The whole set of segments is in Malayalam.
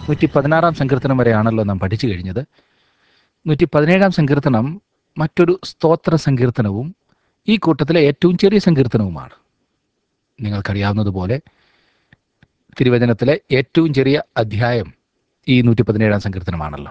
നൂറ്റി പതിനാറാം സങ്കീർത്തനം വരെയാണല്ലോ നാം പഠിച്ചു കഴിഞ്ഞത് നൂറ്റി പതിനേഴാം സങ്കീർത്തനം മറ്റൊരു സ്തോത്ര സങ്കീർത്തനവും ഈ കൂട്ടത്തിലെ ഏറ്റവും ചെറിയ സങ്കീർത്തനവുമാണ് നിങ്ങൾക്കറിയാവുന്നതുപോലെ തിരുവചനത്തിലെ ഏറ്റവും ചെറിയ അധ്യായം ഈ നൂറ്റി പതിനേഴാം സങ്കീർത്തനമാണല്ലോ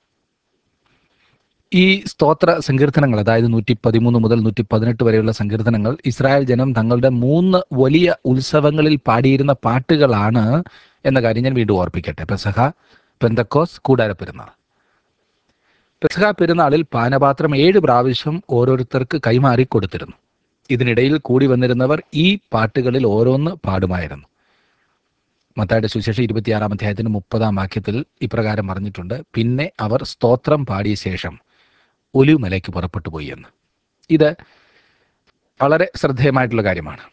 ഈ സ്തോത്ര സങ്കീർത്തനങ്ങൾ അതായത് നൂറ്റി പതിമൂന്ന് മുതൽ നൂറ്റി പതിനെട്ട് വരെയുള്ള സങ്കീർത്തനങ്ങൾ ഇസ്രായേൽ ജനം തങ്ങളുടെ മൂന്ന് വലിയ ഉത്സവങ്ങളിൽ പാടിയിരുന്ന പാട്ടുകളാണ് എന്ന കാര്യം ഞാൻ വീണ്ടും ഓർപ്പിക്കട്ടെ പെസഹ പെന്തക്കോസ് കൂടാര പെരുന്നാൾ പെസഹ പെരുന്നാളിൽ പാനപാത്രം ഏഴ് പ്രാവശ്യം ഓരോരുത്തർക്ക് കൈമാറി കൊടുത്തിരുന്നു ഇതിനിടയിൽ കൂടി വന്നിരുന്നവർ ഈ പാട്ടുകളിൽ ഓരോന്ന് പാടുമായിരുന്നു മത്തായുടെ സുശേഷം ഇരുപത്തിയാറാം അധ്യായത്തിന് മുപ്പതാം വാക്യത്തിൽ ഇപ്രകാരം പറഞ്ഞിട്ടുണ്ട് പിന്നെ അവർ സ്തോത്രം പാടിയ ശേഷം ഒലിവുമലയ്ക്ക് പുറപ്പെട്ടു പോയി എന്ന് ഇത് വളരെ ശ്രദ്ധേയമായിട്ടുള്ള കാര്യമാണ്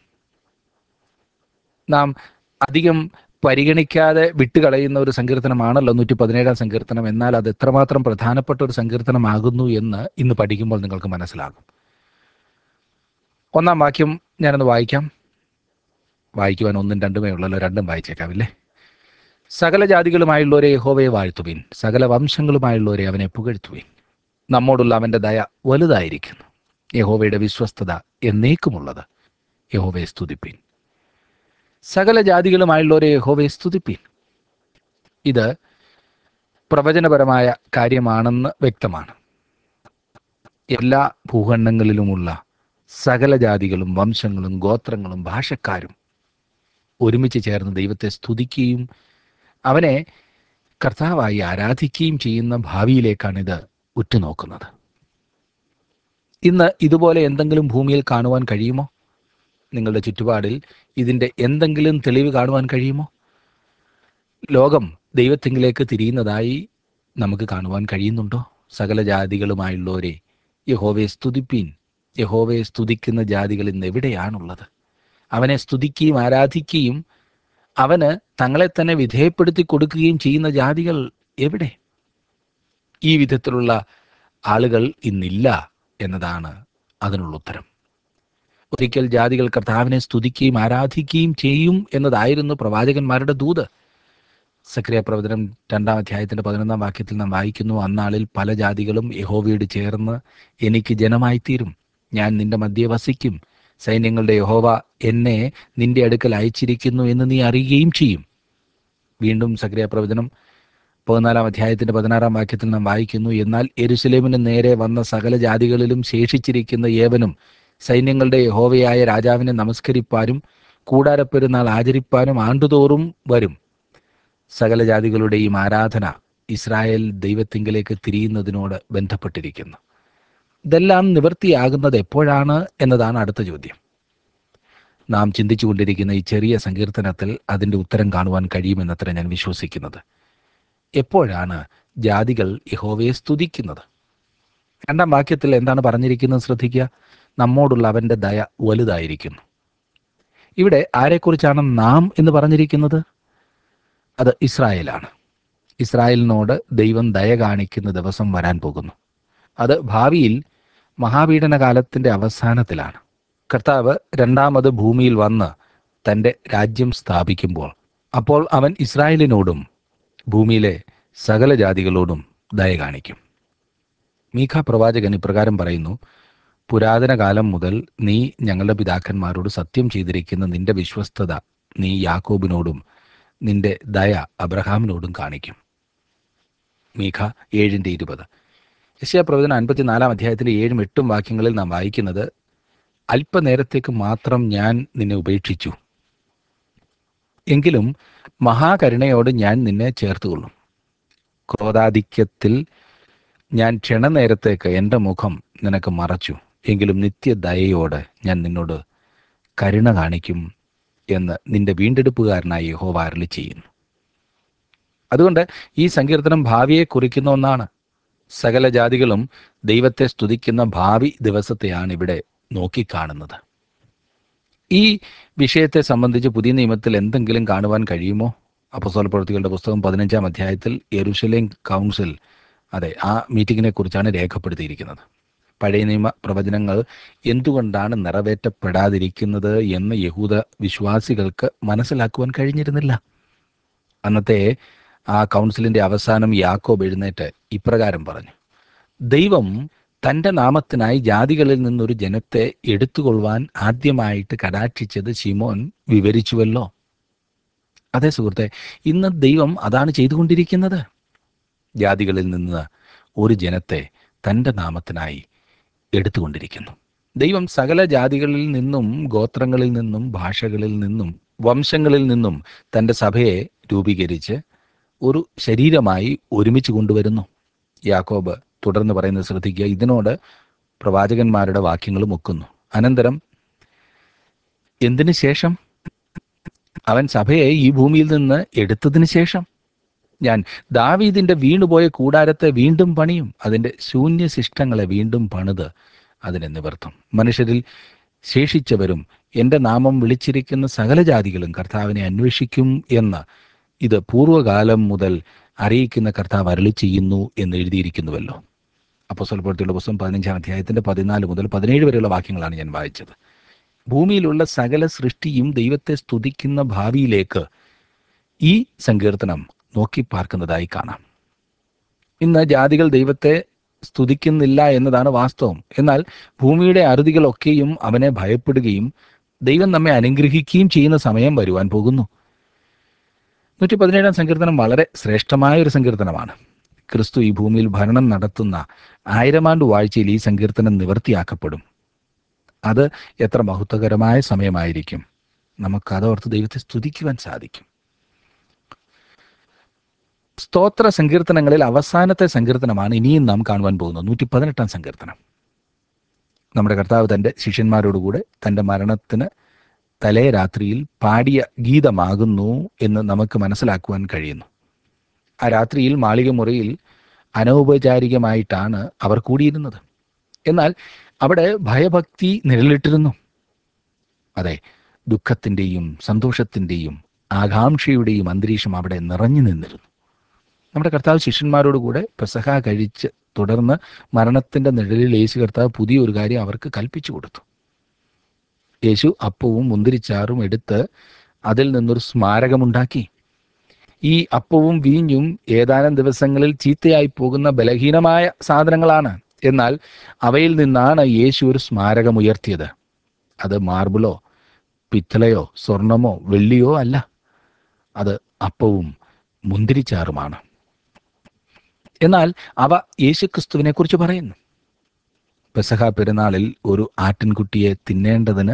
നാം അധികം പരിഗണിക്കാതെ വിട്ടുകളയുന്ന ഒരു സങ്കീർത്തനമാണല്ലോ നൂറ്റി പതിനേഴാം സങ്കീർത്തനം എന്നാൽ അത് എത്രമാത്രം പ്രധാനപ്പെട്ട ഒരു സങ്കീർത്തനമാകുന്നു എന്ന് ഇന്ന് പഠിക്കുമ്പോൾ നിങ്ങൾക്ക് മനസ്സിലാകും ഒന്നാം വാക്യം ഞാനൊന്ന് വായിക്കാം വായിക്കുവാൻ ഒന്നും രണ്ടുമേ ഉള്ളല്ലോ രണ്ടും വായിച്ചേക്കാവില്ലേ സകല ജാതികളുമായുള്ളവരെ യഹോവയെ വാഴ്ത്തുവിൻ സകല വംശങ്ങളുമായുള്ളവരെ അവനെ പുകഴ്ത്തുവിൻ നമ്മോടുള്ള അവന്റെ ദയ വലുതായിരിക്കുന്നു യഹോവയുടെ വിശ്വസ്തത എന്നേക്കുമുള്ളത് യഹോവയെ സ്തുതിപ്പിൻ സകല ജാതികളുമായുള്ളവരെ യഹോവയെ സ്തുതിപ്പിൻ ഇത് പ്രവചനപരമായ കാര്യമാണെന്ന് വ്യക്തമാണ് എല്ലാ ഭൂഖണ്ഡങ്ങളിലുമുള്ള സകല ജാതികളും വംശങ്ങളും ഗോത്രങ്ങളും ഭാഷക്കാരും ഒരുമിച്ച് ചേർന്ന് ദൈവത്തെ സ്തുതിക്കുകയും അവനെ കർത്താവായി ആരാധിക്കുകയും ചെയ്യുന്ന ഭാവിയിലേക്കാണിത് ഉറ്റുനോക്കുന്നത് ഇന്ന് ഇതുപോലെ എന്തെങ്കിലും ഭൂമിയിൽ കാണുവാൻ കഴിയുമോ നിങ്ങളുടെ ചുറ്റുപാടിൽ ഇതിൻ്റെ എന്തെങ്കിലും തെളിവ് കാണുവാൻ കഴിയുമോ ലോകം ദൈവത്തെങ്കിലേക്ക് തിരിയുന്നതായി നമുക്ക് കാണുവാൻ കഴിയുന്നുണ്ടോ സകല ജാതികളുമായുള്ളവരെ യഹോവയെ സ്തുതിപ്പീൻ യഹോവയെ സ്തുതിക്കുന്ന ജാതികൾ ഇന്ന് എവിടെയാണുള്ളത് അവനെ സ്തുതിക്കുകയും ആരാധിക്കുകയും അവന് തങ്ങളെ തന്നെ വിധേയപ്പെടുത്തി കൊടുക്കുകയും ചെയ്യുന്ന ജാതികൾ എവിടെ ഈ വിധത്തിലുള്ള ആളുകൾ ഇന്നില്ല എന്നതാണ് അതിനുള്ള ഉത്തരം ഒരിക്കൽ ജാതികൾ കർത്താവിനെ സ്തുതിക്കുകയും ആരാധിക്കുകയും ചെയ്യും എന്നതായിരുന്നു പ്രവാചകന്മാരുടെ ദൂത് സക്രിയ പ്രവചനം രണ്ടാം അധ്യായത്തിന്റെ പതിനൊന്നാം വാക്യത്തിൽ നാം വായിക്കുന്നു അന്നാളിൽ പല ജാതികളും യഹോവയോട് ചേർന്ന് എനിക്ക് ജനമായി തീരും ഞാൻ നിന്റെ മധ്യെ വസിക്കും സൈന്യങ്ങളുടെ യഹോവ എന്നെ നിന്റെ അടുക്കൽ അയച്ചിരിക്കുന്നു എന്ന് നീ അറിയുകയും ചെയ്യും വീണ്ടും സക്രിയ പ്രവചനം പതിനാലാം അധ്യായത്തിന്റെ പതിനാറാം വാക്യത്തിൽ നാം വായിക്കുന്നു എന്നാൽ എരുസലേമിന് നേരെ വന്ന സകല ജാതികളിലും ശേഷിച്ചിരിക്കുന്ന ഏവനും സൈന്യങ്ങളുടെ യഹോവയായ രാജാവിനെ നമസ്കരിപ്പാനും കൂടാരപ്പെരുന്നാൾ ആചരിപ്പാനും ആണ്ടുതോറും വരും സകല ജാതികളുടെയും ആരാധന ഇസ്രായേൽ ദൈവത്തിങ്കിലേക്ക് തിരിയുന്നതിനോട് ബന്ധപ്പെട്ടിരിക്കുന്നു ഇതെല്ലാം നിവൃത്തിയാകുന്നത് എപ്പോഴാണ് എന്നതാണ് അടുത്ത ചോദ്യം നാം ചിന്തിച്ചുകൊണ്ടിരിക്കുന്ന ഈ ചെറിയ സങ്കീർത്തനത്തിൽ അതിൻ്റെ ഉത്തരം കാണുവാൻ കഴിയുമെന്നത്ര ഞാൻ വിശ്വസിക്കുന്നത് എപ്പോഴാണ് ജാതികൾ യഹോവയെ സ്തുതിക്കുന്നത് രണ്ടാം വാക്യത്തിൽ എന്താണ് പറഞ്ഞിരിക്കുന്നത് ശ്രദ്ധിക്കുക നമ്മോടുള്ള അവൻ്റെ ദയ വലുതായിരിക്കുന്നു ഇവിടെ ആരെക്കുറിച്ചാണ് നാം എന്ന് പറഞ്ഞിരിക്കുന്നത് അത് ഇസ്രായേലാണ് ഇസ്രായേലിനോട് ദൈവം ദയ കാണിക്കുന്ന ദിവസം വരാൻ പോകുന്നു അത് ഭാവിയിൽ മഹാപീഡന കാലത്തിൻ്റെ അവസാനത്തിലാണ് കർത്താവ് രണ്ടാമത് ഭൂമിയിൽ വന്ന് തൻ്റെ രാജ്യം സ്ഥാപിക്കുമ്പോൾ അപ്പോൾ അവൻ ഇസ്രായേലിനോടും ഭൂമിയിലെ സകല ജാതികളോടും ദയ കാണിക്കും മീഖ പ്രവാചകൻ ഇപ്രകാരം പറയുന്നു പുരാതന കാലം മുതൽ നീ ഞങ്ങളുടെ പിതാക്കന്മാരോട് സത്യം ചെയ്തിരിക്കുന്ന നിന്റെ വിശ്വസ്തത നീ യാക്കോബിനോടും നിന്റെ ദയ അബ്രഹാമിനോടും കാണിക്കും മീഖ ഏഴിൻ്റെ ഇരുപത് യശ്യാ പ്രവചനം അൻപത്തിനാലാം അധ്യായത്തിലെ ഏഴും എട്ടും വാക്യങ്ങളിൽ നാം വായിക്കുന്നത് അല്പനേരത്തേക്ക് മാത്രം ഞാൻ നിന്നെ ഉപേക്ഷിച്ചു എങ്കിലും മഹാകരുണയോട് ഞാൻ നിന്നെ ചേർത്തുകൊള്ളും ക്രോധാധിക്യത്തിൽ ഞാൻ ക്ഷണനേരത്തേക്ക് എൻ്റെ മുഖം നിനക്ക് മറച്ചു എങ്കിലും നിത്യദയയോട് ഞാൻ നിന്നോട് കരുണ കാണിക്കും എന്ന് നിന്റെ വീണ്ടെടുപ്പുകാരനായി യഹോവ അരുളി ചെയ്യുന്നു അതുകൊണ്ട് ഈ സങ്കീർത്തനം ഭാവിയെ കുറിക്കുന്ന ഒന്നാണ് സകല ജാതികളും ദൈവത്തെ സ്തുതിക്കുന്ന ഭാവി ദിവസത്തെയാണ് ഇവിടെ നോക്കിക്കാണുന്നത് ഈ വിഷയത്തെ സംബന്ധിച്ച് പുതിയ നിയമത്തിൽ എന്തെങ്കിലും കാണുവാൻ കഴിയുമോ അപ്പസ്തോല പ്രവൃത്തികളുടെ പുസ്തകം പതിനഞ്ചാം അധ്യായത്തിൽ യെരുഷലേം കൗൺസിൽ അതെ ആ മീറ്റിങ്ങിനെ കുറിച്ചാണ് രേഖപ്പെടുത്തിയിരിക്കുന്നത് പഴയ നിയമ പ്രവചനങ്ങൾ എന്തുകൊണ്ടാണ് നിറവേറ്റപ്പെടാതിരിക്കുന്നത് എന്ന് യഹൂദ വിശ്വാസികൾക്ക് മനസ്സിലാക്കുവാൻ കഴിഞ്ഞിരുന്നില്ല അന്നത്തെ ആ കൗൺസിലിന്റെ അവസാനം യാക്കോബ് എഴുന്നേറ്റ് ഇപ്രകാരം പറഞ്ഞു ദൈവം തൻ്റെ നാമത്തിനായി ജാതികളിൽ നിന്നൊരു ജനത്തെ എടുത്തുകൊള്ളുവാൻ ആദ്യമായിട്ട് കടാക്ഷിച്ചത് ശിമോൻ വിവരിച്ചുവല്ലോ അതെ സുഹൃത്തെ ഇന്ന് ദൈവം അതാണ് ചെയ്തുകൊണ്ടിരിക്കുന്നത് ജാതികളിൽ നിന്ന് ഒരു ജനത്തെ തൻ്റെ നാമത്തിനായി എടുത്തുകൊണ്ടിരിക്കുന്നു ദൈവം സകല ജാതികളിൽ നിന്നും ഗോത്രങ്ങളിൽ നിന്നും ഭാഷകളിൽ നിന്നും വംശങ്ങളിൽ നിന്നും തൻ്റെ സഭയെ രൂപീകരിച്ച് ഒരു ശരീരമായി ഒരുമിച്ച് കൊണ്ടുവരുന്നു യാക്കോബ് തുടർന്ന് പറയുന്നത് ശ്രദ്ധിക്കുക ഇതിനോട് പ്രവാചകന്മാരുടെ വാക്യങ്ങളും ഒക്കുന്നു അനന്തരം എന്തിനു ശേഷം അവൻ സഭയെ ഈ ഭൂമിയിൽ നിന്ന് എടുത്തതിന് ശേഷം ഞാൻ ദാവീദിന്റെ വീണുപോയ കൂടാരത്തെ വീണ്ടും പണിയും അതിന്റെ ശൂന്യശിഷ്ടങ്ങളെ വീണ്ടും പണിത് അതിനെ നിവർത്തും മനുഷ്യരിൽ ശേഷിച്ചവരും എൻ്റെ നാമം വിളിച്ചിരിക്കുന്ന സകല ജാതികളും കർത്താവിനെ അന്വേഷിക്കും എന്ന് ഇത് പൂർവ്വകാലം മുതൽ അറിയിക്കുന്ന കർത്താവ് അരളി ചെയ്യുന്നു എന്ന് എഴുതിയിരിക്കുന്നുവല്ലോ അപ്പോസ്തല പ്രവൃത്തിയുടെ പുസ്തകം പതിനഞ്ചാം അധ്യായത്തിന്റെ പതിനാല് മുതൽ പതിനേഴ് വരെയുള്ള വാക്യങ്ങളാണ് ഞാൻ വായിച്ചത് ഭൂമിയിലുള്ള സകല സൃഷ്ടിയും ദൈവത്തെ സ്തുതിക്കുന്ന ഭാവിയിലേക്ക് ഈ സങ്കീർത്തനം നോക്കി പാർക്കുന്നതായി കാണാം ഇന്ന് ജാതികൾ ദൈവത്തെ സ്തുതിക്കുന്നില്ല എന്നതാണ് വാസ്തവം എന്നാൽ ഭൂമിയുടെ അറുതികളൊക്കെയും അവനെ ഭയപ്പെടുകയും ദൈവം നമ്മെ അനുഗ്രഹിക്കുകയും ചെയ്യുന്ന സമയം വരുവാൻ പോകുന്നു നൂറ്റി പതിനേഴാം സങ്കീർത്തനം വളരെ ശ്രേഷ്ഠമായ ഒരു സങ്കീർത്തനമാണ് ക്രിസ്തു ഈ ഭൂമിയിൽ ഭരണം നടത്തുന്ന ആയിരമാണ്ട് വാഴ്ചയിൽ ഈ സങ്കീർത്തനം നിവർത്തിയാക്കപ്പെടും അത് എത്ര മഹത്വകരമായ സമയമായിരിക്കും നമുക്ക് അതോർത്ത് ദൈവത്തെ സ്തുതിക്കുവാൻ സാധിക്കും സ്തോത്ര സങ്കീർത്തനങ്ങളിൽ അവസാനത്തെ സങ്കീർത്തനമാണ് ഇനിയും നാം കാണുവാൻ പോകുന്നത് നൂറ്റി പതിനെട്ടാം സങ്കീർത്തനം നമ്മുടെ കർത്താവ് തൻ്റെ ശിഷ്യന്മാരോടുകൂടെ തൻ്റെ മരണത്തിന് തലേ രാത്രിയിൽ പാടിയ ഗീതമാകുന്നു എന്ന് നമുക്ക് മനസ്സിലാക്കുവാൻ കഴിയുന്നു ആ രാത്രിയിൽ മാളിക മുറിയിൽ അനൗപചാരികമായിട്ടാണ് അവർ കൂടിയിരുന്നത് എന്നാൽ അവിടെ ഭയഭക്തി നിഴലിട്ടിരുന്നു അതെ ദുഃഖത്തിൻ്റെയും സന്തോഷത്തിൻ്റെയും ആകാംക്ഷയുടെയും അന്തരീക്ഷം അവിടെ നിറഞ്ഞു നിന്നിരുന്നു നമ്മുടെ കർത്താവ് ശിഷ്യന്മാരോട് കൂടെ പെസഹ കഴിച്ച് തുടർന്ന് മരണത്തിന്റെ നിഴലിൽ യേശു കർത്താവ് പുതിയൊരു കാര്യം അവർക്ക് കൽപ്പിച്ചു കൊടുത്തു യേശു അപ്പവും മുന്തിരിച്ചാറും എടുത്ത് അതിൽ നിന്നൊരു സ്മാരകമുണ്ടാക്കി ഈ അപ്പവും വീഞ്ഞും ഏതാനും ദിവസങ്ങളിൽ ചീത്തയായി പോകുന്ന ബലഹീനമായ സാധനങ്ങളാണ് എന്നാൽ അവയിൽ നിന്നാണ് യേശു ഒരു സ്മാരകം ഉയർത്തിയത് അത് മാർബിളോ പിത്തളയോ സ്വർണമോ വെള്ളിയോ അല്ല അത് അപ്പവും മുന്തിരിച്ചാറുമാണ് എന്നാൽ അവ യേശുക്രിസ്തുവിനെ കുറിച്ച് പറയുന്നു പെസഹ പെരുന്നാളിൽ ഒരു ആട്ടിൻകുട്ടിയെ തിന്നേണ്ടതിന്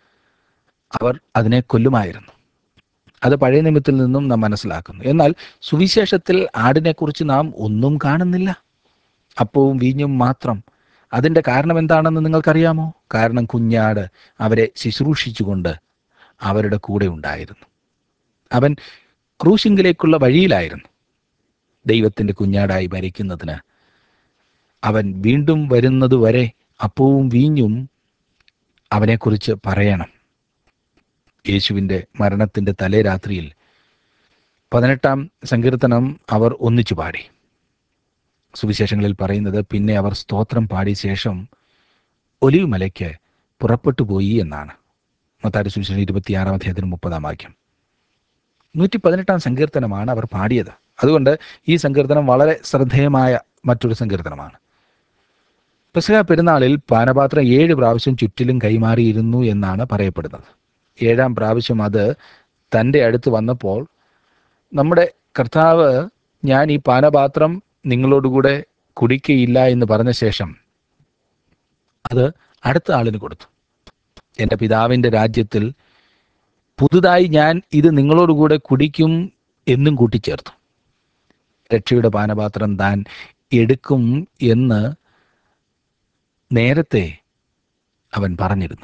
അവർ അതിനെ കൊല്ലുമായിരുന്നു അത് പഴയ നിമിത്തിൽ നിന്നും നാം മനസ്സിലാക്കുന്നു എന്നാൽ സുവിശേഷത്തിൽ ആടിനെക്കുറിച്ച് നാം ഒന്നും കാണുന്നില്ല അപ്പവും വീഞ്ഞും മാത്രം അതിൻ്റെ കാരണം എന്താണെന്ന് നിങ്ങൾക്കറിയാമോ കാരണം കുഞ്ഞാട് അവരെ ശുശ്രൂഷിച്ചുകൊണ്ട് അവരുടെ കൂടെ ഉണ്ടായിരുന്നു അവൻ ക്രൂശിങ്കിലേക്കുള്ള വഴിയിലായിരുന്നു ദൈവത്തിൻ്റെ കുഞ്ഞാടായി മരിക്കുന്നതിന് അവൻ വീണ്ടും വരുന്നത് വരെ അപ്പവും വീഞ്ഞും അവനെക്കുറിച്ച് പറയണം യേശുവിൻ്റെ മരണത്തിൻ്റെ തലേ രാത്രിയിൽ പതിനെട്ടാം സങ്കീർത്തനം അവർ ഒന്നിച്ചു പാടി സുവിശേഷങ്ങളിൽ പറയുന്നത് പിന്നെ അവർ സ്തോത്രം പാടിയ ശേഷം ഒലിവ് മലയ്ക്ക് പുറപ്പെട്ടു പോയി എന്നാണ് മത്താരി സുവിശേഷം ഇരുപത്തിയാറാം അധ്യായത്തിന് മുപ്പതാം വാക്യം നൂറ്റി പതിനെട്ടാം സങ്കീർത്തനമാണ് അവർ പാടിയത് അതുകൊണ്ട് ഈ സങ്കീർത്തനം വളരെ ശ്രദ്ധേയമായ മറ്റൊരു സങ്കീർത്തനമാണ് പെസഹ പെരുന്നാളിൽ പാനപാത്രം ഏഴ് പ്രാവശ്യം ചുറ്റിലും കൈമാറിയിരുന്നു എന്നാണ് പറയപ്പെടുന്നത് ഏഴാം പ്രാവശ്യം അത് തൻ്റെ അടുത്ത് വന്നപ്പോൾ നമ്മുടെ കർത്താവ് ഞാൻ ഈ പാനപാത്രം നിങ്ങളോടുകൂടെ കുടിക്കയില്ല എന്ന് പറഞ്ഞ ശേഷം അത് അടുത്ത ആളിന് കൊടുത്തു എൻ്റെ പിതാവിൻ്റെ രാജ്യത്തിൽ പുതുതായി ഞാൻ ഇത് നിങ്ങളോടുകൂടെ കുടിക്കും എന്നും കൂട്ടിച്ചേർത്തു രക്ഷയുടെ പാനപാത്രം താൻ എടുക്കും എന്ന് നേരത്തെ അവൻ പറഞ്ഞിരുന്നു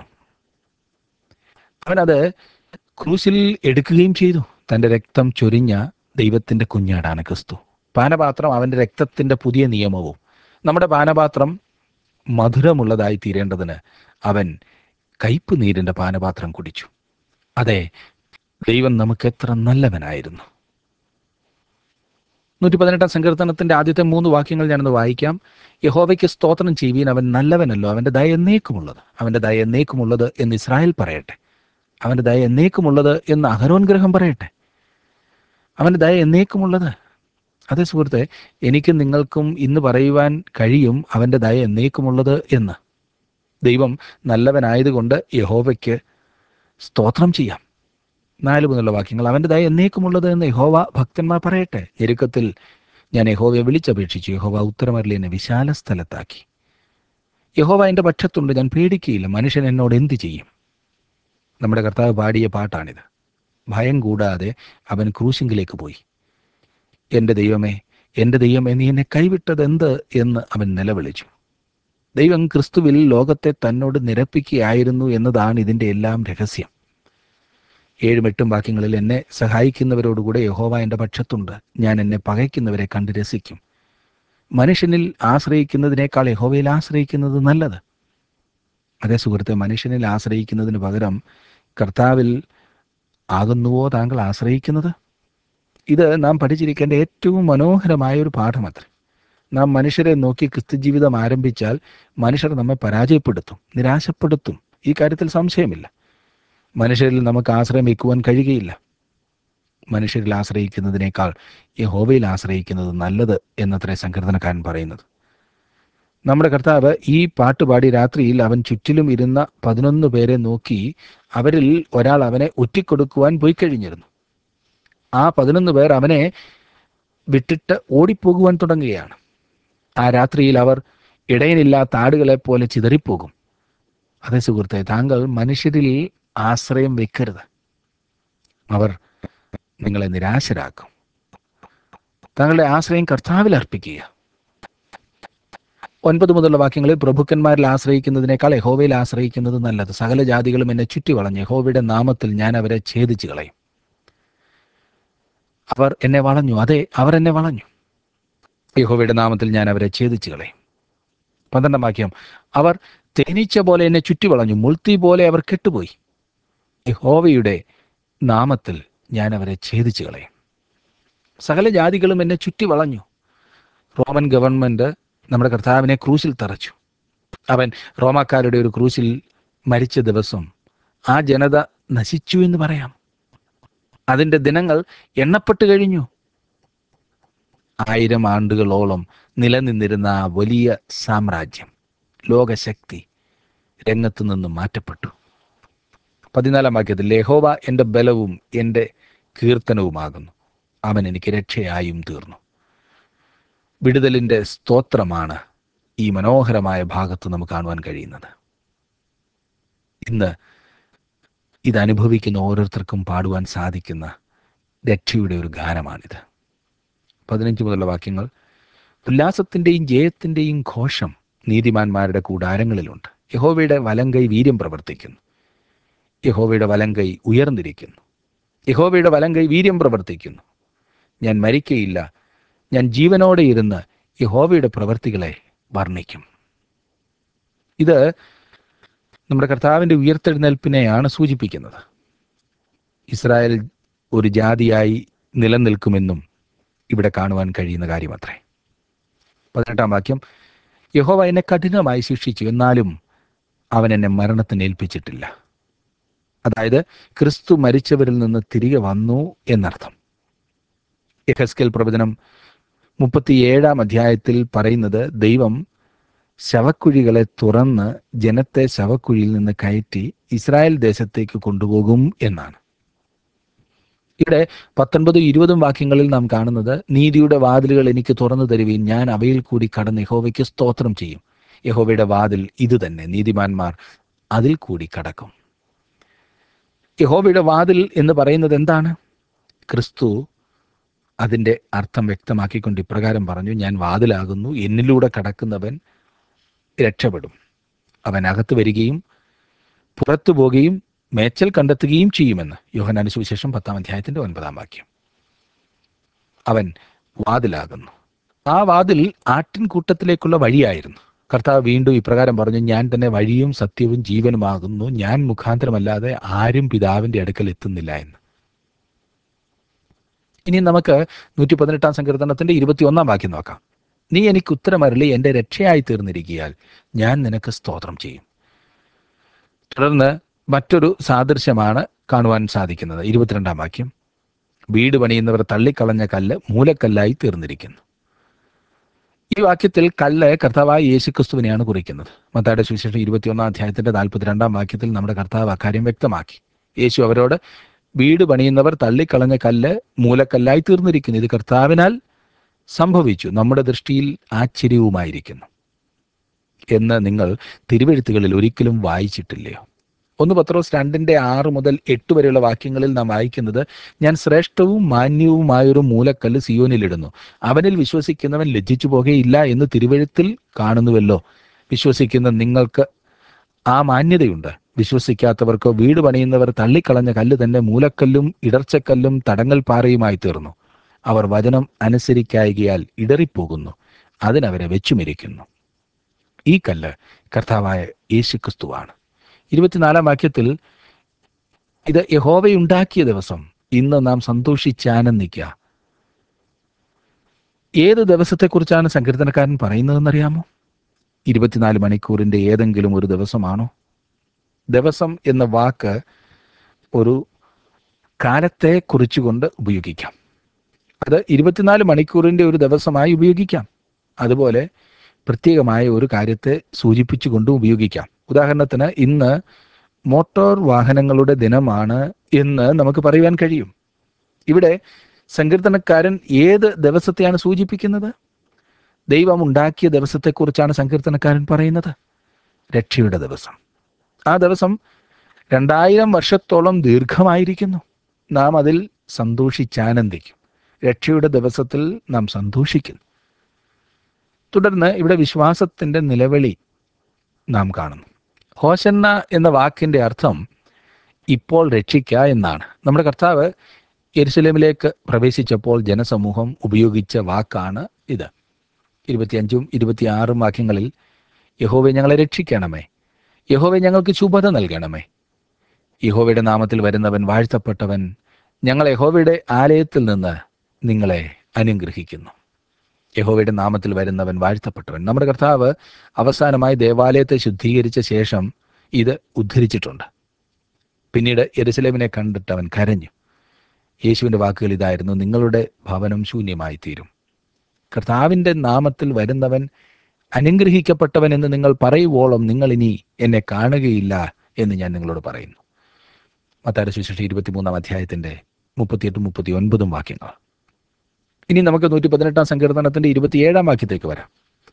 അവനത് ക്രൂശിൽ എടുക്കുകയും ചെയ്തു തൻ്റെ രക്തം ചൊരിഞ്ഞ ദൈവത്തിൻ്റെ കുഞ്ഞാടാണ് ക്രിസ്തു പാനപാത്രം അവൻ്റെ രക്തത്തിൻ്റെ പുതിയ നിയമവും നമ്മുടെ പാനപാത്രം മധുരമുള്ളതായി തീരേണ്ടതിന് അവൻ കയ്പ് നീരിൻ്റെ പാനപാത്രം കുടിച്ചു അതെ ദൈവം നമുക്ക് എത്ര നല്ലവനായിരുന്നു നൂറ്റി പതിനെട്ടാം സങ്കീർത്തനത്തിന്റെ ആദ്യത്തെ മൂന്ന് വാക്യങ്ങൾ ഞാനൊന്ന് വായിക്കാം യഹോവയ്ക്ക് സ്തോത്രം ചെയ്യുവീൻ അവൻ നല്ലവനല്ലോ അവന്റെ ദയ എന്നേക്കുമുള്ളത് അവന്റെ ദയ എന്നേക്കുമുള്ളത് എന്ന് ഇസ്രായേൽ പറയട്ടെ അവന്റെ ദയ എന്നേക്കുമുള്ളത് എന്ന് അഹരോൻ ഗ്രഹം പറയട്ടെ അവന്റെ ദയ എന്നേക്കുമുള്ളത് അതേ സുഹൃത്തെ എനിക്കും നിങ്ങൾക്കും ഇന്ന് പറയുവാൻ കഴിയും അവൻ്റെ ദയ എന്നേക്കുമുള്ളത് എന്ന് ദൈവം നല്ലവനായതുകൊണ്ട് യഹോവയ്ക്ക് സ്തോത്രം ചെയ്യാം നാല് മുതലുള്ള വാക്യങ്ങൾ അവൻ്റെ ദയ എന്നേക്കുമുള്ളത് എന്ന് യഹോവ ഭക്തന്മാർ പറയട്ടെ ഞെരുക്കത്തിൽ ഞാൻ യഹോവയെ വിളിച്ചപേക്ഷിച്ചു യഹോവ ഉത്തരമരളി എന്നെ വിശാല സ്ഥലത്താക്കി യഹോവ എൻ്റെ പക്ഷത്തുണ്ട് ഞാൻ പേടിക്കുകയില്ല മനുഷ്യൻ എന്നോട് എന്ത് ചെയ്യും നമ്മുടെ കർത്താവ് പാടിയ പാട്ടാണിത് ഭയം കൂടാതെ അവൻ ക്രൂശിങ്കിലേക്ക് പോയി എൻ്റെ ദൈവമേ എൻ്റെ ദൈവമേ നീ എന്നെ കൈവിട്ടത് എന്ത് എന്ന് അവൻ നിലവിളിച്ചു ദൈവം ക്രിസ്തുവിൽ ലോകത്തെ തന്നോട് നിരപ്പിക്കുകയായിരുന്നു എന്നതാണ് ഇതിൻ്റെ എല്ലാം രഹസ്യം ഏഴും എട്ടും വാക്യങ്ങളിൽ എന്നെ സഹായിക്കുന്നവരോടുകൂടെ യഹോവ എൻ്റെ പക്ഷത്തുണ്ട് ഞാൻ എന്നെ പകയ്ക്കുന്നവരെ കണ്ട് രസിക്കും മനുഷ്യനിൽ ആശ്രയിക്കുന്നതിനേക്കാൾ യഹോവയിൽ ആശ്രയിക്കുന്നത് നല്ലത് അതേ സുഹൃത്തെ മനുഷ്യനിൽ ആശ്രയിക്കുന്നതിന് പകരം കർത്താവിൽ ആകുന്നുവോ താങ്കൾ ആശ്രയിക്കുന്നത് ഇത് നാം പഠിച്ചിരിക്കേണ്ട ഏറ്റവും മനോഹരമായ ഒരു പാഠമത്രേ നാം മനുഷ്യരെ നോക്കി ക്രിസ്തുജീവിതം ആരംഭിച്ചാൽ മനുഷ്യർ നമ്മെ പരാജയപ്പെടുത്തും നിരാശപ്പെടുത്തും ഈ കാര്യത്തിൽ സംശയമില്ല മനുഷ്യരിൽ നമുക്ക് ആശ്രയം വയ്ക്കുവാൻ കഴിയുകയില്ല മനുഷ്യരിൽ ആശ്രയിക്കുന്നതിനേക്കാൾ യഹോവയിൽ ആശ്രയിക്കുന്നത് നല്ലത് എന്നത്രേ സങ്കീർത്തനക്കാരൻ പറയുന്നത് നമ്മുടെ കർത്താവ് ഈ പാട്ടുപാടി രാത്രിയിൽ അവൻ ചുറ്റിലും ഇരുന്ന പതിനൊന്ന് പേരെ നോക്കി അവരിൽ ഒരാൾ അവനെ ഒറ്റിക്കൊടുക്കുവാൻ പോയി കഴിഞ്ഞിരുന്നു ആ പതിനൊന്ന് പേർ അവനെ വിട്ടിട്ട് ഓടിപ്പോകുവാൻ തുടങ്ങുകയാണ് ആ രാത്രിയിൽ അവർ ഇടയനില്ലാത്ത ആടുകളെ പോലെ ചിതറിപ്പോകും അതേ സുഹൃത്തെ താങ്കൾ മനുഷ്യരിൽ ആശ്രയം വെക്കരുത് അവർ നിങ്ങളെ നിരാശരാക്കും താങ്കളുടെ ആശ്രയം കർത്താവിൽ അർപ്പിക്കുക ഒൻപത് മുതലുള്ള വാക്യങ്ങളിൽ പ്രഭുക്കന്മാരിൽ ആശ്രയിക്കുന്നതിനേക്കാൾ യഹോവയിൽ ആശ്രയിക്കുന്നത് നല്ലത് സകല ജാതികളും എന്നെ ചുറ്റി വളഞ്ഞ് യഹോവയുടെ നാമത്തിൽ ഞാൻ അവരെ ഛേദിച്ചു കളയും അവർ എന്നെ വളഞ്ഞു അതെ അവർ എന്നെ വളഞ്ഞു യഹോവയുടെ നാമത്തിൽ ഞാൻ അവരെ ഛേദിച്ചു കളയും പന്ത്രണ്ടാം വാക്യം അവർ തേനീച്ച പോലെ എന്നെ ചുറ്റി വളഞ്ഞു മുൾത്തി പോലെ അവർ കെട്ടുപോയി യഹോവയുടെ നാമത്തിൽ ഞാൻ അവരെ ഛേദിച്ചു കളയും സകല ജാതികളും എന്നെ ചുറ്റി വളഞ്ഞു റോമൻ ഗവൺമെന്റ് നമ്മുടെ കർത്താവിനെ ക്രൂശിൽ തറച്ചു അവൻ റോമാക്കാരുടെ ഒരു ക്രൂശിൽ മരിച്ച ദിവസം ആ ജനത നശിച്ചു എന്ന് പറയാം അതിൻ്റെ ദിനങ്ങൾ എണ്ണപ്പെട്ട് കഴിഞ്ഞു ആയിരം ആണ്ടുകളോളം നിലനിന്നിരുന്ന ആ വലിയ സാമ്രാജ്യം ലോകശക്തി രംഗത്തു നിന്ന് മാറ്റപ്പെട്ടു പതിനാലാം വാക്യത്തിൽ യഹോവ എൻ്റെ ബലവും എൻ്റെ കീർത്തനവുമാകുന്നു അവൻ എനിക്ക് രക്ഷയായും തീർന്നു വിടുതലിൻ്റെ സ്തോത്രമാണ് ഈ മനോഹരമായ ഭാഗത്ത് നമുക്ക് കാണുവാൻ കഴിയുന്നത് ഇന്ന് ഇത് അനുഭവിക്കുന്ന ഓരോരുത്തർക്കും പാടുവാൻ സാധിക്കുന്ന രക്ഷയുടെ ഒരു ഗാനമാണിത് പതിനഞ്ച് മുതലുള്ള വാക്യങ്ങൾ ഉല്ലാസത്തിൻ്റെയും ജയത്തിൻ്റെയും ഘോഷം നീതിമാന്മാരുടെ കൂടാരങ്ങളിലുണ്ട് യഹോവയുടെ വലങ്കൈ വീര്യം പ്രവർത്തിക്കുന്നു യഹോവയുടെ വലങ്കൈ ഉയർന്നിരിക്കുന്നു യഹോവയുടെ വലങ്കൈ വീര്യം പ്രവർത്തിക്കുന്നു ഞാൻ മരിക്കയില്ല ഞാൻ ജീവനോടെ ഇരുന്ന് യഹോവയുടെ പ്രവർത്തികളെ വർണ്ണിക്കും ഇത് നമ്മുടെ കർത്താവിൻ്റെ ഉയർത്തെഴുന്നേൽപ്പിനെയാണ് സൂചിപ്പിക്കുന്നത് ഇസ്രായേൽ ഒരു ജാതിയായി നിലനിൽക്കുമെന്നും ഇവിടെ കാണുവാൻ കഴിയുന്ന കാര്യമത്രേ പതിനെട്ടാം വാക്യം യഹോവ എന്നെ കഠിനമായി ശിക്ഷിച്ചു എന്നാലും അവൻ എന്നെ മരണത്തിന് ഏൽപ്പിച്ചിട്ടില്ല അതായത് ക്രിസ്തു മരിച്ചവരിൽ നിന്ന് തിരികെ വന്നു എന്നർത്ഥം യഹസ്കേൽ പ്രവചനം മുപ്പത്തിയേഴാം അധ്യായത്തിൽ പറയുന്നത് ദൈവം ശവക്കുഴികളെ തുറന്ന് ജനത്തെ ശവക്കുഴിയിൽ നിന്ന് കയറ്റി ഇസ്രായേൽ ദേശത്തേക്ക് കൊണ്ടുപോകും എന്നാണ് ഇവിടെ പത്തൊൻപതും ഇരുപതും വാക്യങ്ങളിൽ നാം കാണുന്നത് നീതിയുടെ വാതിലുകൾ എനിക്ക് തുറന്നു തരുവീൻ ഞാൻ അവയിൽ കൂടി കടന്ന് യഹോവയ്ക്ക് സ്തോത്രം ചെയ്യും യഹോവയുടെ വാതിൽ ഇത് തന്നെ നീതിമാന്മാർ അതിൽ കൂടി കടക്കും യഹോവയുടെ വാതിൽ എന്ന് പറയുന്നത് എന്താണ് ക്രിസ്തു അതിൻ്റെ അർത്ഥം വ്യക്തമാക്കിക്കൊണ്ട് ഇപ്രകാരം പറഞ്ഞു ഞാൻ വാതിലാകുന്നു എന്നിലൂടെ കടക്കുന്നവൻ രക്ഷപ്പെടും അവൻ അകത്ത് വരികയും പുറത്തു പോകുകയും മേച്ചൽ കണ്ടെത്തുകയും ചെയ്യുമെന്ന് യോഹനാന് സുവിശേഷം പത്താം അധ്യായത്തിന്റെ ഒൻപതാം വാക്യം അവൻ വാതിലാകുന്നു ആ വാതിൽ ആട്ടിൻകൂട്ടത്തിലേക്കുള്ള വഴിയായിരുന്നു കർത്താവ് വീണ്ടും ഇപ്രകാരം പറഞ്ഞു ഞാൻ തന്നെ വഴിയും സത്യവും ജീവനുമാകുന്നു ഞാൻ മുഖാന്തരമല്ലാതെ ആരും പിതാവിന്റെ അടുക്കൽ എത്തുന്നില്ല എന്ന് ഇനി നമുക്ക് നൂറ്റി പതിനെട്ടാം സങ്കീർത്തനത്തിന്റെ ഇരുപത്തിയൊന്നാം വാക്യം നോക്കാം നീ എനിക്ക് ഉത്തരമരളി എൻ്റെ രക്ഷയായി തീർന്നിരിക്കിയാൽ ഞാൻ നിനക്ക് സ്തോത്രം ചെയ്യും തുടർന്ന് മറ്റൊരു സാദൃശ്യമാണ് കാണുവാൻ സാധിക്കുന്നത് ഇരുപത്തിരണ്ടാം വാക്യം വീട് പണിയുന്നവർ തള്ളിക്കളഞ്ഞ കല്ല് മൂലക്കല്ലായി തീർന്നിരിക്കുന്നു ഈ വാക്യത്തിൽ കല്ല് കർത്താവായ യേശുക്രിസ്തുവിനെയാണ് കുറിക്കുന്നത് മത്തായുടെ സുവിശേഷം ഇരുപത്തിയൊന്നാം അധ്യായത്തിന്റെ നാൽപ്പത്തിരണ്ടാം വാക്യത്തിൽ നമ്മുടെ കർത്താവ് അക്കാര്യം വ്യക്തമാക്കി യേശു അവരോട് വീട് പണിയുന്നവർ തള്ളിക്കളഞ്ഞ കല്ല് മൂലക്കല്ലായി തീർന്നിരിക്കുന്നു ഇത് കർത്താവിനാൽ സംഭവിച്ചു നമ്മുടെ ദൃഷ്ടിയിൽ ആശ്ചര്യവുമായിരിക്കുന്നു എന്ന് നിങ്ങൾ തിരുവെഴുത്തുകളിൽ ഒരിക്കലും വായിച്ചിട്ടില്ലയോ ഒന്ന് പത്രോസ് രണ്ടിന്റെ ആറ് മുതൽ എട്ട് വരെയുള്ള വാക്യങ്ങളിൽ നാം വായിക്കുന്നത് ഞാൻ ശ്രേഷ്ഠവും മാന്യവുമായൊരു മൂലക്കല്ല് സിയോനിലിടുന്നു അവനിൽ വിശ്വസിക്കുന്നവൻ ലജ്ജിച്ചു പോകുകയില്ല എന്ന് തിരുവഴുത്തിൽ കാണുന്നുവല്ലോ വിശ്വസിക്കുന്ന നിങ്ങൾക്ക് ആ മാന്യതയുണ്ട് വിശ്വസിക്കാത്തവർക്കോ വീട് പണിയുന്നവർ തള്ളിക്കളഞ്ഞ കല്ല് തന്നെ മൂലക്കല്ലും ഇടർച്ചക്കല്ലും തടങ്ങൽ പാറയുമായി തീർന്നു അവർ വചനം അനുസരിക്കായകയാൽ ഇടറിപ്പോകുന്നു അതിനവരെ വെച്ചുമിരിക്കുന്നു ഈ കല്ല് കർത്താവായ യേശുക്രിസ്തുവാണ് ഇരുപത്തിനാലാം വാക്യത്തിൽ ഇത് യഹോവയുണ്ടാക്കിയ ദിവസം ഇന്ന് നാം സന്തോഷിച്ചാനന്ദിക്കുക ഏത് ദിവസത്തെക്കുറിച്ചാണ് സങ്കീർത്തനക്കാരൻ പറയുന്നതെന്നറിയാമോ ഇരുപത്തിനാല് മണിക്കൂറിന്റെ ഏതെങ്കിലും ഒരു ദിവസമാണോ ദിവസം എന്ന വാക്ക് ഒരു കാലത്തെ കുറിച്ചുകൊണ്ട് ഉപയോഗിക്കാം അത് ഇരുപത്തിനാല് മണിക്കൂറിന്റെ ഒരു ദിവസമായി ഉപയോഗിക്കാം അതുപോലെ പ്രത്യേകമായ ഒരു കാര്യത്തെ സൂചിപ്പിച്ചുകൊണ്ടും ഉപയോഗിക്കാം ഉദാഹരണത്തിന് ഇന്ന് മോട്ടോർ വാഹനങ്ങളുടെ ദിനമാണ് എന്ന് നമുക്ക് പറയുവാൻ കഴിയും ഇവിടെ സങ്കീർത്തനക്കാരൻ ഏത് ദിവസത്തെയാണ് സൂചിപ്പിക്കുന്നത് ദൈവം ഉണ്ടാക്കിയ ദിവസത്തെക്കുറിച്ചാണ് സങ്കീർത്തനക്കാരൻ പറയുന്നത് രക്ഷയുടെ ദിവസം ആ ദിവസം രണ്ടായിരം വർഷത്തോളം ദീർഘമായിരിക്കുന്നു നാം അതിൽ സന്തോഷിച്ചാനന്ദിക്കും രക്ഷയുടെ ദിവസത്തിൽ നാം സന്തോഷിക്കുന്നു തുടർന്ന് ഇവിടെ വിശ്വാസത്തിന്റെ നിലവിളി നാം കാണുന്നു ഹോശന്ന എന്ന വാക്കിന്റെ അർത്ഥം ഇപ്പോൾ രക്ഷിക്ക എന്നാണ് നമ്മുടെ കർത്താവ് യെരുസലേമിലേക്ക് പ്രവേശിച്ചപ്പോൾ ജനസമൂഹം ഉപയോഗിച്ച വാക്കാണ് ഇത് ഇരുപത്തിയഞ്ചും ഇരുപത്തിയാറും വാക്യങ്ങളിൽ യഹോവെ ഞങ്ങളെ രക്ഷിക്കണമേ യഹോവെ ഞങ്ങൾക്ക് ശുഭത നൽകണമേ യഹോവയുടെ നാമത്തിൽ വരുന്നവൻ വാഴ്ത്തപ്പെട്ടവൻ ഞങ്ങൾ യഹോവയുടെ ആലയത്തിൽ നിന്ന് നിങ്ങളെ അനുഗ്രഹിക്കുന്നു യഹോവയുടെ നാമത്തിൽ വരുന്നവൻ വാഴ്ത്തപ്പെട്ടവൻ നമ്മുടെ കർത്താവ് അവസാനമായി ദേവാലയത്തെ ശുദ്ധീകരിച്ച ശേഷം ഇത് ഉദ്ധരിച്ചിട്ടുണ്ട് പിന്നീട് യെരുസലേമിനെ കണ്ടിട്ട് അവൻ കരഞ്ഞു യേശുവിൻ്റെ വാക്കുകൾ ഇതായിരുന്നു നിങ്ങളുടെ ഭവനം ശൂന്യമായി തീരും കർത്താവിൻ്റെ നാമത്തിൽ വരുന്നവൻ അനുഗ്രഹിക്കപ്പെട്ടവൻ എന്ന് നിങ്ങൾ പറയുവോളം നിങ്ങൾ ഇനി എന്നെ കാണുകയില്ല എന്ന് ഞാൻ നിങ്ങളോട് പറയുന്നു മത്താര സുശേഷ ഇരുപത്തിമൂന്നാം അധ്യായത്തിന്റെ മുപ്പത്തിയെട്ടും മുപ്പത്തി ഒൻപതും വാക്യങ്ങൾ ഇനി നമുക്ക് നൂറ്റി പതിനെട്ടാം സങ്കീർത്തനത്തിന്റെ ഇരുപത്തിയേഴാം വാക്യത്തേക്ക് വരാം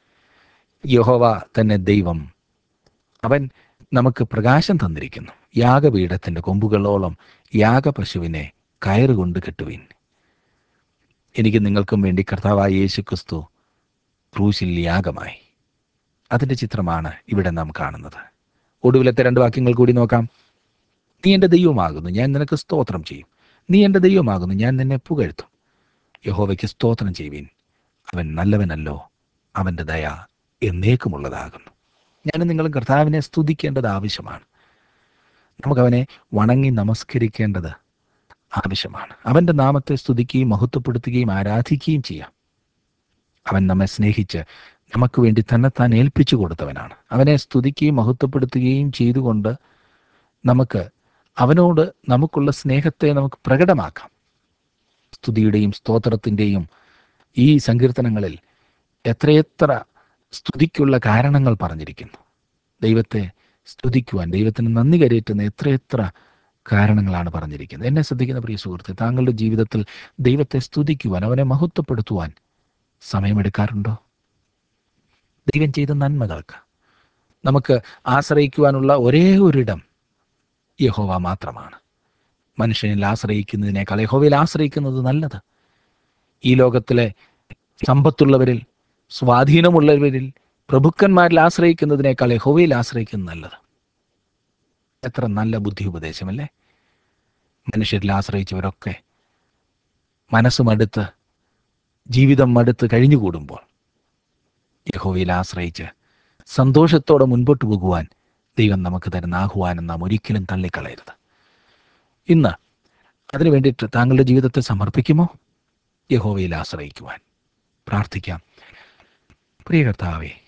യഹോവ തന്നെ ദൈവം അവൻ നമുക്ക് പ്രകാശം തന്നിരിക്കുന്നു യാഗപീഠത്തിന്റെ കൊമ്പുകളോളം യാഗപശുവിനെ കയറുകൊണ്ട് കെട്ടുവിൻ എനിക്ക് നിങ്ങൾക്കും വേണ്ടി കർത്താവായ യേശു ക്രിസ്തു ക്രൂശിൽ യാഗമായി അതിന്റെ ചിത്രമാണ് ഇവിടെ നാം കാണുന്നത് ഒടുവിലത്തെ രണ്ട് വാക്യങ്ങൾ കൂടി നോക്കാം നീ എൻ്റെ ദൈവമാകുന്നു ഞാൻ നിനക്ക് സ്തോത്രം ചെയ്യും നീ എൻ്റെ ദൈവമാകുന്നു ഞാൻ നിന്നെ പുകഴ്ത്തും യഹോവയ്ക്ക് സ്തോത്രം ചെയ്യുവിൻ അവൻ നല്ലവനല്ലോ അവൻ്റെ ദയ എന്നേക്കുമുള്ളതാകുന്നു ഞാനും നിങ്ങളും കർത്താവിനെ സ്തുതിക്കേണ്ടത് ആവശ്യമാണ് നമുക്കവനെ വണങ്ങി നമസ്കരിക്കേണ്ടത് ആവശ്യമാണ് അവൻ്റെ നാമത്തെ സ്തുതിക്കുകയും മഹത്വപ്പെടുത്തുകയും ആരാധിക്കുകയും ചെയ്യാം അവൻ നമ്മെ സ്നേഹിച്ച് നമുക്ക് വേണ്ടി തന്നെത്താൻ ഏൽപ്പിച്ചു കൊടുത്തവനാണ് അവനെ സ്തുതിക്കുകയും മഹത്വപ്പെടുത്തുകയും ചെയ്തുകൊണ്ട് നമുക്ക് അവനോട് നമുക്കുള്ള സ്നേഹത്തെ നമുക്ക് പ്രകടമാക്കാം സ്തുതിയുടെയും സ്തോത്രത്തിൻ്റെയും ഈ സങ്കീർത്തനങ്ങളിൽ എത്രയെത്ര സ്തുതിക്കുള്ള കാരണങ്ങൾ പറഞ്ഞിരിക്കുന്നു ദൈവത്തെ സ്തുതിക്കുവാൻ ദൈവത്തിന് നന്ദി കരയേറ്റുന്ന എത്രയെത്ര കാരണങ്ങളാണ് പറഞ്ഞിരിക്കുന്നത് എന്നെ ശ്രദ്ധിക്കുന്ന പ്രിയ സുഹൃത്തെ താങ്കളുടെ ജീവിതത്തിൽ ദൈവത്തെ സ്തുതിക്കുവാൻ അവനെ മഹത്വപ്പെടുത്തുവാൻ സമയമെടുക്കാറുണ്ടോ ദൈവം ചെയ്ത നന്മകൾക്ക് നമുക്ക് ആശ്രയിക്കുവാനുള്ള ഒരേ ഒരിടം യഹോവ മാത്രമാണ് മനുഷ്യനിൽ ആശ്രയിക്കുന്നതിനേക്കാൾ യഹോവയിൽ ആശ്രയിക്കുന്നത് നല്ലത് ഈ ലോകത്തിലെ സമ്പത്തുള്ളവരിൽ സ്വാധീനമുള്ളവരിൽ പ്രഭുക്കന്മാരിൽ ആശ്രയിക്കുന്നതിനേക്കാൾ യഹോവയിൽ ആശ്രയിക്കുന്നത് നല്ലത് എത്ര നല്ല ബുദ്ധി ഉപദേശമല്ലേ മനുഷ്യരിൽ ആശ്രയിച്ചവരൊക്കെ മനസ്സ് മടുത്ത് ജീവിതം മടുത്ത് കഴിഞ്ഞുകൂടുമ്പോൾ യഹോവയിൽ ആശ്രയിച്ച് സന്തോഷത്തോടെ മുൻപോട്ട് പോകുവാൻ ദൈവം നമുക്ക് തരുന്ന ആഹ്വാനം നാം ഒരിക്കലും തള്ളിക്കളയരുത് ഇന്ന് അതിനു വേണ്ടിയിട്ട് താങ്കളുടെ ജീവിതത്തെ സമർപ്പിക്കുമോ യഹോവയിൽ ആശ്രയിക്കുവാൻ പ്രാർത്ഥിക്കാം പ്രിയ കർത്താവേ